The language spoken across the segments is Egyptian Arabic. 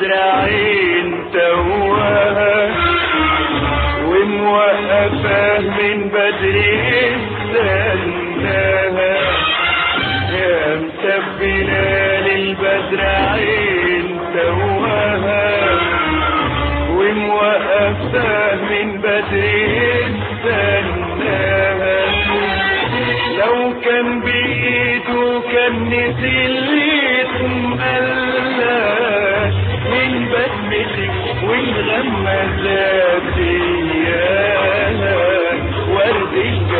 البدر عين توها وموقفاه من بدري استناها يا مسبنا للبدر عين توها وموقفاه من بدري استناها لو كان بإيده كان نزل يتملى من بسمتك والغمزات إياها ورد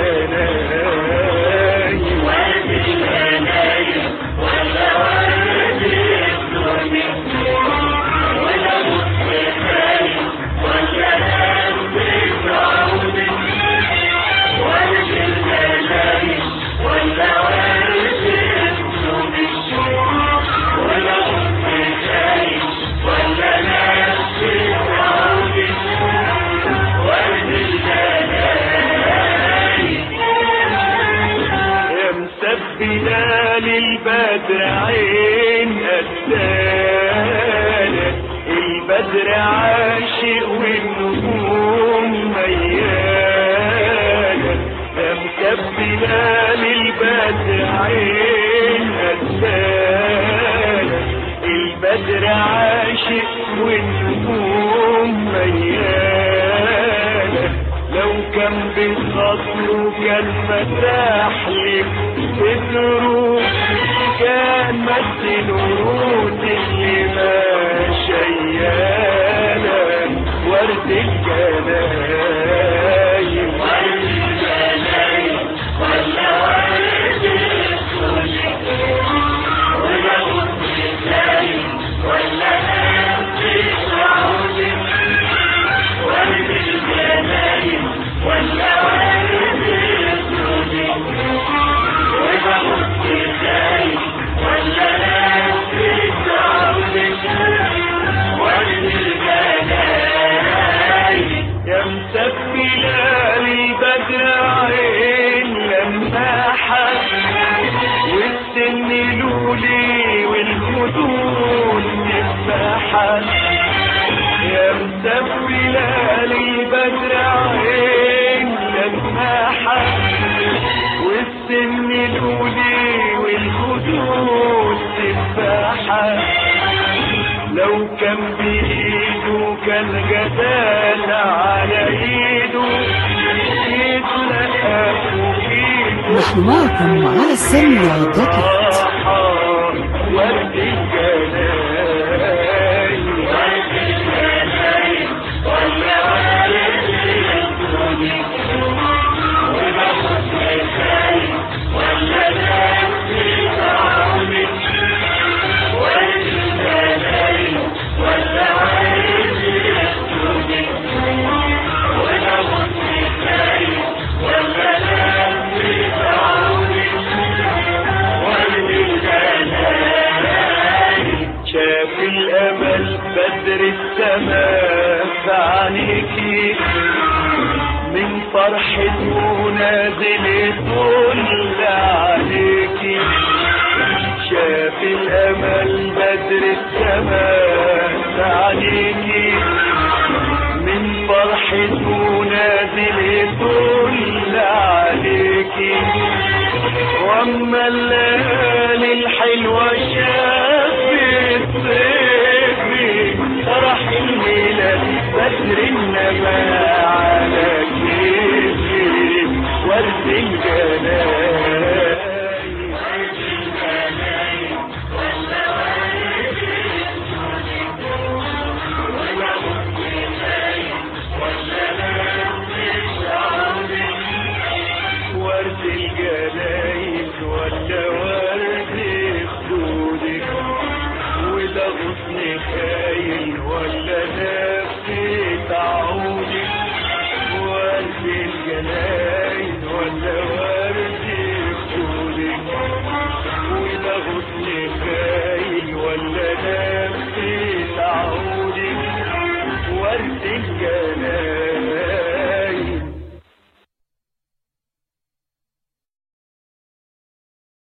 الجناين ورد الهنايا ولا ورد الدنيا ولا مصطفى ولا هم العود ورد الهنايا ولا ورد الدنيا ولا مصطفى ولا نفس العود ورد الهنايا يا مسبنا للبدر عين قتالة البدر عاشق والنجوم ميالة يا مسبنا للبدر عين قتالة البدر عاشق والنجوم ميالة لو كان بالخصم كان فتح لك ستره كان مد ورود اللي ما شيالة ورد الجناين ورد الجناين ولا ورد الدنيا ولا مصطفى ولا نفس العود ورد الجناين ولا ورد الدنيا ولا مصطفى ولا نفس العود ورد الجناين يا مسبلة للبدر عين لما حس والسن لولي والخدود تفاحت يا مسبلة للبدر عين لما حس والسن لولي والخدود تفاحت لو كان بإيده كان جدال على إيده يتلقى فوقيده نحن معكم على السمية دوت نت. راحة ورد الجناين ورد الجناين ولا ورد الدنيا ولا مصطفى ولا نفس العود ورد الجناين ولا ورد الدنيا ولا مصطفى ولا نفس العود ورد الجناين شاف الأمل بدر السماء في عينيكي من فرحته نازل طل عليكي شاف الأمل بدر السماء في عينيكي من فرحته نازل طل عليكي واما الليل